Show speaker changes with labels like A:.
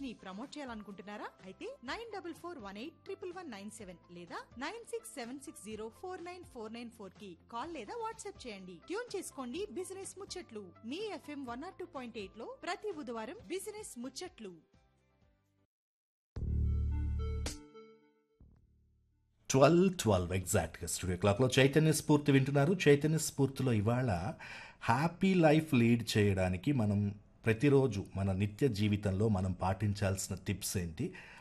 A: ని ప్రమోట్ చేయాలనుకుంటున్నారా అయితే nine double four one eight triple one nine seven లేదా nine six seven six zero four nine four nine four కి call లేదా WhatsApp చేయండి tune చేసుకోండి బిజినెస్ ముచ్చట్లు మీ FM one or two point eight లో ప్రతి బుధవారం బిజినెస్ ముచ్చట్లు
B: ట్వెల్వ్ ట్వెల్వ్ ఎగ్జాక్ట్గా స్టూడియో క్లాక్లో చైతన్య స్ఫూర్తి వింటున్నారు చైతన్య స్ఫూర్తిలో ఇవాళ హ్యాపీ లైఫ్ లీడ్ చేయడానికి మనం ప్రతిరోజు మన నిత్య జీవితంలో మనం పాటించాల్సిన టిప్స్ ఏంటి